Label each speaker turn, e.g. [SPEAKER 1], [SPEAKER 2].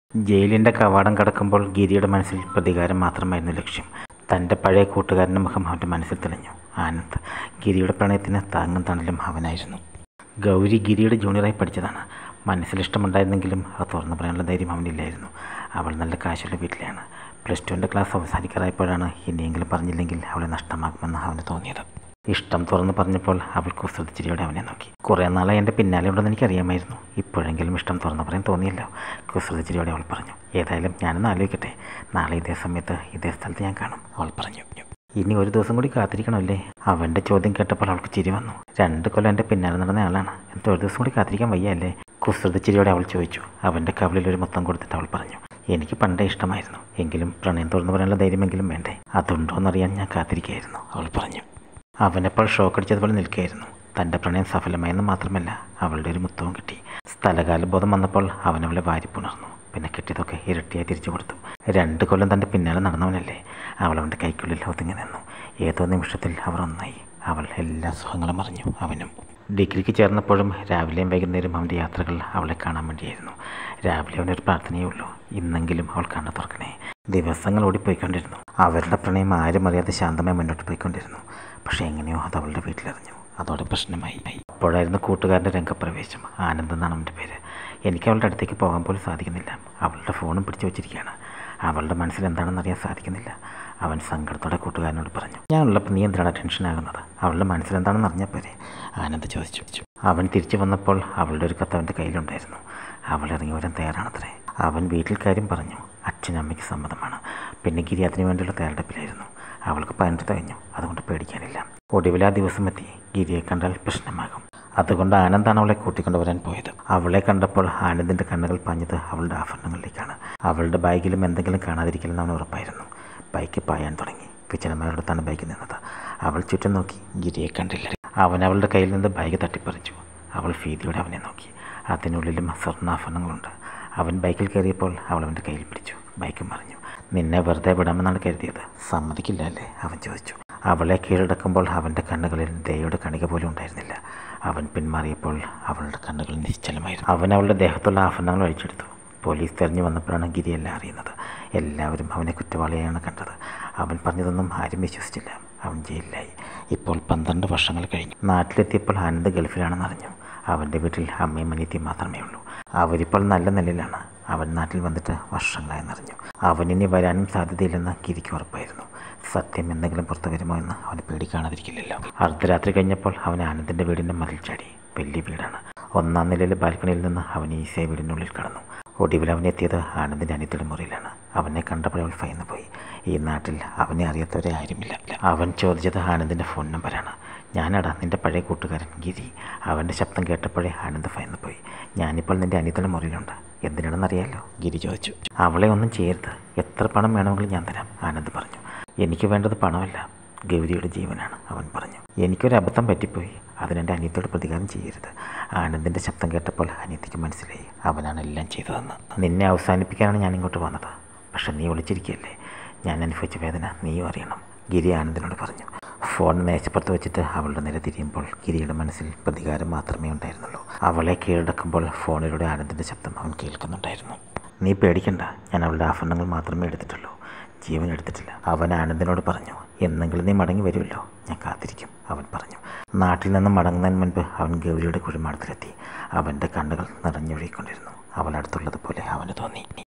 [SPEAKER 1] ജയിലിൻ്റെ കവാടം കടക്കുമ്പോൾ ഗിരിയുടെ മനസ്സിൽ പ്രതികാരം മാത്രമായിരുന്നു ലക്ഷ്യം തൻ്റെ പഴയ കൂട്ടുകാരൻ്റെ മുഖം അവൻ്റെ മനസ്സിൽ തെളിഞ്ഞു ആനന്ദ് ഗിരിയുടെ പ്രണയത്തിന് താങ്ങും തണലും അവനായിരുന്നു ഗൗരി ഗിരിയുടെ ജൂനിയറായി പഠിച്ചതാണ് മനസ്സിലിഷ്ടമുണ്ടായിരുന്നെങ്കിലും അത് തുറന്നു പറയാനുള്ള ധൈര്യം അവനില്ലായിരുന്നു അവൾ നല്ല കാശുള്ള വീട്ടിലാണ് പ്ലസ് ടുവിൻ്റെ ക്ലാസ് അവസാനിക്കാറായപ്പോഴാണ് ഇനിയെങ്കിലും പറഞ്ഞില്ലെങ്കിൽ അവളെ നഷ്ടമാകുമെന്ന് അവന് തോന്നിയത് ഇഷ്ടം തുറന്ന് പറഞ്ഞപ്പോൾ അവൾ കുസൃതിച്ചിരിയോടെ അവനെ നോക്കി കുറേ നാളായി എൻ്റെ പിന്നാലെ ഉണ്ടെന്ന് എനിക്കറിയാമായിരുന്നു ഇപ്പോഴെങ്കിലും ഇഷ്ടം തുറന്ന് പറയാൻ തോന്നിയല്ലോ കുസൃതിച്ചിരിയോടെ അവൾ പറഞ്ഞു ഏതായാലും ഞാനൊന്ന് ആലോചിക്കട്ടെ നാളെ ഇതേ സമയത്ത് ഇതേ സ്ഥലത്ത് ഞാൻ കാണും അവൾ പറഞ്ഞു ഇനി ഒരു ദിവസം കൂടി കാത്തിരിക്കണമല്ലേ അവൻ്റെ ചോദ്യം കേട്ടപ്പോൾ അവൾക്ക് ചിരി വന്നു രണ്ട് കൊല്ലം എൻ്റെ പിന്നാലെ നടന്ന ആളാണ് എന്നിട്ട് ഒരു ദിവസം കൂടി കാത്തിരിക്കാൻ വയ്യ അല്ലേ കുസൃതിച്ചിരിയോടെ അവൾ ചോദിച്ചു അവൻ്റെ കവിളിൽ ഒരു മുത്തം കൊടുത്തിട്ട് അവൾ പറഞ്ഞു എനിക്ക് പണ്ടേ ഇഷ്ടമായിരുന്നു എങ്കിലും പ്രണയം തുറന്നു പറയാനുള്ള ധൈര്യമെങ്കിലും വേണ്ടേ അതുണ്ടോ എന്നറിയാൻ ഞാൻ കാത്തിരിക്കുകയായിരുന്നു അവൾ പറഞ്ഞു അവനെപ്പോൾ ഷോക്ക് അടിച്ചതുപോലെ നിൽക്കുകയായിരുന്നു തൻ്റെ പ്രണയം സഫലമായെന്ന് മാത്രമല്ല അവളുടെ ഒരു മുത്തവും കിട്ടി സ്ഥലകാല ബോധം വന്നപ്പോൾ അവൻ അവളെ വാരിപ്പുണർന്നു പിന്നെ കിട്ടിയതൊക്കെ ഇരട്ടിയായി തിരിച്ചു കൊടുത്തു രണ്ട് കൊല്ലം തൻ്റെ പിന്നാലെ നടന്നവനല്ലേ അവൾ അവൻ്റെ കൈക്കുള്ളിൽ ഒതുങ്ങി നിന്നു ഏതോ നിമിഷത്തിൽ അവർ ഒന്നായി അവൾ എല്ലാ സുഖങ്ങളും അറിഞ്ഞു അവനും ഡിഗ്രിക്ക് ചേർന്നപ്പോഴും രാവിലെയും വൈകുന്നേരം അവൻ്റെ യാത്രകൾ അവളെ കാണാൻ വേണ്ടിയായിരുന്നു രാവിലെ അവനൊരു പ്രാർത്ഥനയേ ഉള്ളൂ ഇന്നെങ്കിലും അവൾ കണ്ണു തുറക്കണേ ദിവസങ്ങൾ ഓടിപ്പോയിക്കൊണ്ടിരുന്നു അവരുടെ പ്രണയം ആരും അറിയാതെ ശാന്തമായി മുന്നോട്ട് പോയിക്കൊണ്ടിരുന്നു പക്ഷേ എങ്ങനെയോ അത് അവളുടെ വീട്ടിലറിഞ്ഞു അതോടെ പ്രശ്നമായി അപ്പോഴായിരുന്നു കൂട്ടുകാരൻ്റെ രംഗപ്രവേശം ആനന്ദ് എന്നാണ് അവൻ്റെ പേര് എനിക്ക് അവളുടെ അടുത്തേക്ക് പോകാൻ പോലും സാധിക്കുന്നില്ല അവളുടെ ഫോണും പിടിച്ചു വെച്ചിരിക്കുകയാണ് അവളുടെ മനസ്സിൽ എന്താണെന്ന് അറിയാൻ സാധിക്കുന്നില്ല അവൻ സങ്കടത്തോടെ കൂട്ടുകാരനോട് പറഞ്ഞു ഞാൻ ഉള്ളപ്പോൾ നീ എന്തിനാണ് ടെൻഷനാകുന്നത് അവളുടെ മനസ്സിൽ എന്താണെന്ന് അറിഞ്ഞാൽ പോരെ ആനന്ദ് ചോദിച്ചു അവൻ തിരിച്ചു വന്നപ്പോൾ അവളുടെ ഒരു കത്ത് അവൻ്റെ കയ്യിലുണ്ടായിരുന്നു അവൾ ഇറങ്ങി വരാൻ തയ്യാറാണത്രേ അവൻ വീട്ടിൽ കാര്യം പറഞ്ഞു അച്ഛനും അമ്മയ്ക്ക് സമ്മതമാണ് പിന്നെ ഗിരി അതിനു വേണ്ടിയുള്ള തയ്യാറെടുപ്പിലായിരുന്നു അവൾക്ക് പതിനെട്ട് കഴിഞ്ഞു അതുകൊണ്ട് പേടിക്കാനില്ല ഒടുവിൽ ആ ദിവസം എത്തി ഗിരിയെ കണ്ടാൽ പ്രശ്നമാകും അതുകൊണ്ട് ആനന്ദാണ് അവളെ കൂട്ടിക്കൊണ്ടുവരാൻ പോയത് അവളെ കണ്ടപ്പോൾ ആനന്ദിൻ്റെ കണ്ണുകൾ പാഞ്ഞത് അവളുടെ ആഭരണങ്ങളിലേക്കാണ് അവളുടെ ബാഗിലും എന്തെങ്കിലും കാണാതിരിക്കില്ലെന്ന് അവൻ ഉറപ്പായിരുന്നു ബൈക്ക് പായാൻ തുടങ്ങി വിജനമാരോടത്താണ് ബൈക്ക് നിന്നത് അവൾ ചുറ്റും നോക്കി ഗിരിയെ കണ്ടില്ല അവൻ അവളുടെ കയ്യിൽ നിന്ന് ബാഗ് തട്ടിപ്പറിച്ചു അവൾ ഭീതിയോടെ അവനെ നോക്കി അതിനുള്ളിലും സ്വർണ്ണാഭരണങ്ങളുണ്ട് അവൻ ബൈക്കിൽ കയറിയപ്പോൾ അവൾ അവൻ്റെ കയ്യിൽ പിടിച്ചു ബൈക്ക് മറിഞ്ഞു നിന്നെ വെറുതെ വിടാമെന്നാണ് കരുതിയത് സമ്മതിക്കില്ല അല്ലേ അവൻ ചോദിച്ചു അവളെ കീഴടക്കുമ്പോൾ അവൻ്റെ കണ്ണുകളിൽ ദയയുടെ കണിക പോലും ഉണ്ടായിരുന്നില്ല അവൻ പിന്മാറിയപ്പോൾ അവളുടെ കണ്ണുകൾ നിശ്ചലമായിരുന്നു അവൻ അവളുടെ ദേഹത്തുള്ള ആഭരണങ്ങൾ അഴിച്ചെടുത്തു പോലീസ് തെരഞ്ഞു വന്നപ്പോഴാണ് ഗിരിയെല്ലാം അറിയുന്നത് എല്ലാവരും അവനെ കുറ്റവാളിയാണ് കണ്ടത് അവൻ പറഞ്ഞതൊന്നും ആരും വിശ്വസിച്ചില്ല അവൻ ജയിലിലായി ഇപ്പോൾ പന്ത്രണ്ട് വർഷങ്ങൾ കഴിഞ്ഞു നാട്ടിലെത്തിയപ്പോൾ ആനന്ദ് ഗൾഫിലാണെന്ന് അറിഞ്ഞു അവൻ്റെ വീട്ടിൽ അമ്മയും അനിയത്തിയും മാത്രമേ ഉള്ളൂ അവരിപ്പോൾ നല്ല നിലയിലാണ് അവൻ നാട്ടിൽ വന്നിട്ട് വർഷങ്ങളായെന്നറിഞ്ഞു അവനിനി വരാനും സാധ്യതയില്ലെന്ന് ഗിരിക്ക് ഉറപ്പായിരുന്നു സത്യം എന്തെങ്കിലും പുറത്തു വരുമോ എന്ന് അവന് പേടി കാണാതിരിക്കില്ലല്ലോ അർദ്ധരാത്രി കഴിഞ്ഞപ്പോൾ അവൻ ആനന്ദിൻ്റെ വീടിൻ്റെ മതിൽ ചാടി വലിയ വീടാണ് ഒന്നാം നിലയിലെ ബാൽക്കണിയിൽ നിന്ന് അവൻ ഈസിയായി വീടിനുള്ളിൽ കടന്നു ഒടുവിൽ അവനെത്തിയത് ആനന്ദിൻ്റെ അനിയത്തിയുടെ മുറിയിലാണ് അവനെ കണ്ടപ്പോൾ അവൾ ഭയന്നു പോയി ഈ നാട്ടിൽ അവനെ അറിയാത്തവരെ ആരുമില്ല അവൻ ചോദിച്ചത് ആനന്ദിൻ്റെ ഫോൺ നമ്പറാണ് ഞാനടാ നിൻ്റെ പഴയ കൂട്ടുകാരൻ ഗിരി അവൻ്റെ ശബ്ദം കേട്ടപ്പോഴേ ആനന്ദ് ഭയന്നു പോയി ഞാനിപ്പോൾ നിൻ്റെ അനിയത്തിൻ്റെ മുറിയിലുണ്ട് എന്തിനാണെന്നറിയാലോ ഗിരി ചോദിച്ചു അവളെ ഒന്നും ചെയ്യരുത് എത്ര പണം വേണമെങ്കിലും ഞാൻ തരാം ആനന്ദ് പറഞ്ഞു എനിക്ക് വേണ്ടത് പണമല്ല ഗൗരിയുടെ ജീവനാണ് അവൻ പറഞ്ഞു എനിക്കൊരു അബദ്ധം പറ്റിപ്പോയി അതിനെൻ്റെ അനിയത്തിയോട് പ്രതികാരം ചെയ്യരുത് ആനന്ദിൻ്റെ ശബ്ദം കേട്ടപ്പോൾ അനിയത്തിക്ക് മനസ്സിലായി അവനാണ് എല്ലാം ചെയ്തതെന്ന് നിന്നെ അവസാനിപ്പിക്കാനാണ് ഞാൻ ഇങ്ങോട്ട് വന്നത് പക്ഷെ നീ ഒളിച്ചിരിക്കുകയല്ലേ ഞാൻ അനുഭവിച്ച വേദന നീയും അറിയണം ഗിരി ആനന്ദിനോട് പറഞ്ഞു ഫോൺ മേശപ്പുറത്ത് വെച്ചിട്ട് അവളുടെ നില തിരിയുമ്പോൾ ഗിരിയുടെ മനസ്സിൽ പ്രതികാരം മാത്രമേ ഉണ്ടായിരുന്നുള്ളൂ അവളെ കീഴടക്കുമ്പോൾ ഫോണിലൂടെ ആനന്ദിൻ്റെ ശബ്ദം അവൻ കേൾക്കുന്നുണ്ടായിരുന്നു നീ പേടിക്കണ്ട ഞാൻ അവളുടെ ആഭരണങ്ങൾ മാത്രമേ എടുത്തിട്ടുള്ളൂ ജീവൻ എടുത്തിട്ടില്ല അവൻ ആനന്ദിനോട് പറഞ്ഞു എന്നെങ്കിലും നീ മടങ്ങി വരുമല്ലോ ഞാൻ കാത്തിരിക്കും അവൻ പറഞ്ഞു നാട്ടിൽ നിന്ന് മടങ്ങുന്നതിന് മുൻപ് അവൻ ഗൗരിയുടെ കുഴിമാടത്തിലെത്തി അവൻ്റെ കണ്ണുകൾ നിറഞ്ഞൊഴുകിക്കൊണ്ടിരുന്നു അവൾ അടുത്തുള്ളതുപോലെ അവന് തോന്നി